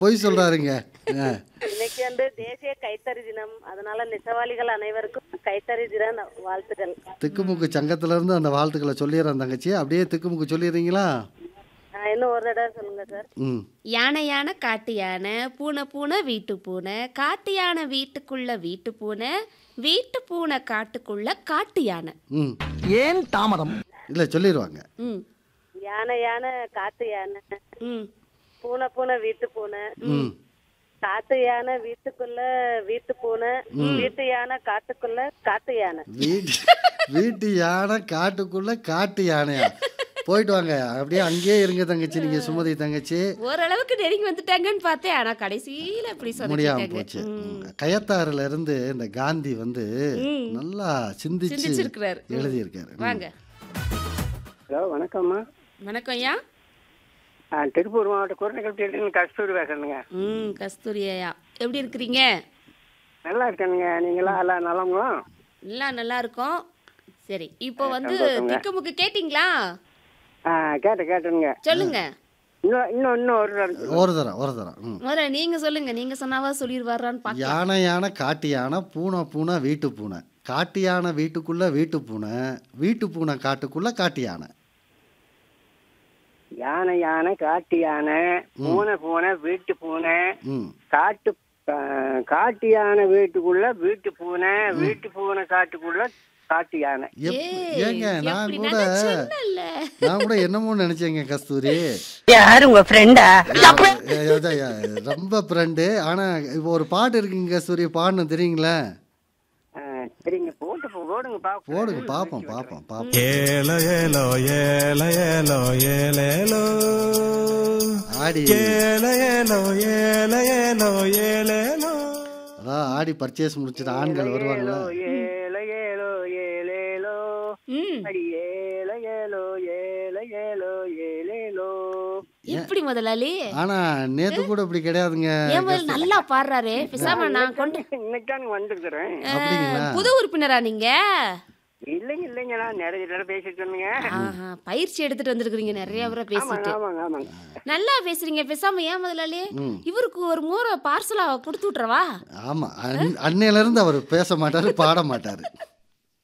பொய் சொல்றாருங்க ஆ. இன்னைக்கு வந்து தேசிய கைத்தறி தினம் அதனால நெசவாளிகள் அனைவருக்கும் கைத்தறி தின வாழ்த்துக்கள் திக்குமுக்கு சங்கத்துல இருந்து அந்த வாழ்த்துக்களை சொல்லிடுறேன் தங்கச்சி அப்படியே திக்குமுக்கு சொல்லிடுறீங்களா ஆ, இன்னும் ஒரு தடவை சொல்லுங்க சார் ம் யானை யானை காட்டு யானை பூனை பூனை வீட்டு பூனை காட்டு யானை வீட்டுக்குள்ள வீட்டு பூனை வீட்டு பூனை காட்டுக்குள்ள காட்டு யானை ம் ஏன் தாமதம் இல்லை சொல்லிடுவாங்க ம் யானை யானை காட்டு யானை ம் பூனை பூனை வீட்டு பூனை ம் காட்டு யானை வீட்டுக்குள்ள வீட்டு பூனை வீட்டு யானை காட்டுக்குள்ள காட்டு யானை வீட்டு வீட்டு யானை காட்டுக்குள்ள காட்டு யானையா போயிட்டு வாங்க அப்படியே அங்கேயே இருங்க தங்கச்சி நீங்க சுமதி தங்கச்சி ஓரளவுக்கு நெருங்கி வந்துட்டாங்கன்னு பார்த்தேன் ஆனா கடைசியில இப்படி முடியாம சொல்லிட்டாங்க போச்சு கயத்தாறுல இருந்து இந்த காந்தி வந்து நல்லா சிந்திச்சு சிந்திச்சிருக்கிறாரு எழுதியிருக்காரு வாங்க ஹலோ வணக்கம்மா வணக்கம் ஐயா ஆ, திருப்பூர் மாவட்ட குரநகல்பட்டியிலிருந்து கஸ்தூரி பேசுறேங்க ம் கஸ்தூரி ஐயா எப்படி இருக்கிறீங்க நல்லா இருக்கேனுங்க நீங்களா எல்லாம் நலங்களா எல்லாம் நல்லா இருக்கோம் சரி இப்போ வந்து திக்குமுக்கு கேட்டிங்களா ஆ கேட்டேன் கேட்டேனுங்க சொல்லுங்க இன்னும் இன்னும் இன்னும் ஒரு தடவை ஒரு தரம் ஒரு தரம் ம். முதல்ல நீங்க சொல்லுங்க நீங்க சொன்னாவா சொல்லிடுவாரான்னு பார்க்கலாம் யானை யானை காட்டு யானை பூனை பூனை வீட்டு பூனை காட்டு யானை வீட்டுக்குள்ள வீட்டு பூனை வீட்டு பூனை காட்டுக்குள்ள காட்டு யானை யானை யானை காட்டு யானை பூனை பூனை வீட்டு பூனை ம் காட்டு ஆ, காட்டு யானை வீட்டுக்குள்ள வீட்டு பூனை வீட்டு பூனை காட்டுக்குள்ள காட்டு யானை எப்- ஏய், ஏங்க நான் எப்படி கூட நினைச்சேன்னல்ல. நான் கூட என்னமோ நினைச்சேங்க கஸ்தூரி யாரு உங்க ஃப்ரெண்டா ஏ, அதான், ஏ, ரொம்ப ஃப்ரெண்டு ஆனா இப்போ ஒரு பாட்டு இருக்குங்க கஸ்தூரி பாடணும் தெரியுங்களா ஆ, சரிங்க போட்டு போ- போடுங்க பாப்போம் போடுங்க பாப்போம் பாப்போம் பாப்போம் ஏலோ ஏலோ ஏல ஏலோ ஏலேலோ ஆடி ஏல ஏலோ ஏல ஏலோ ஏலேலோ அதான் ஆடி பர்ச்சேஸ் முடிச்சுட்டு ஆண்கள் வருவாங்கல்ல ஏல ஏலோ ஏலேலோ ம் அடி ஏல ஏலோ ஏல ஏலோ ஏலேலோ எப்படி முதலாளி ஆனா நேத்து கூட இப்படி கிடையாதுங்க ஏன் முதல்ல நல்லா பாடுறாரு பேசாம நான் கொண்டு இன்னைக்கு தான் வந்திருக்கிறேன் அப்படிங்களா புது உறுப்பினரா நீங்க இல்லைங்க இல்லைங்க நான் நிறைய தடவை பேசிட்டு இருந்தேங்க ஆஹா, பயிற்சி எடுத்துட்டு வந்திருக்கிறீங்க நிறைய முறை ஆமாங்க பேசிட்டு ஆமாங்க ஆமாங்க நல்லா பேசுறீங்க பேசாம ஏன் முதலாளி இவருக்கு ஒரு முறை பார்சலா கொடுத்து விட்டுறவா ஆமா அன்- அன்னையில இருந்து அவர் பேச மாட்டாரு பாட மாட்டாரு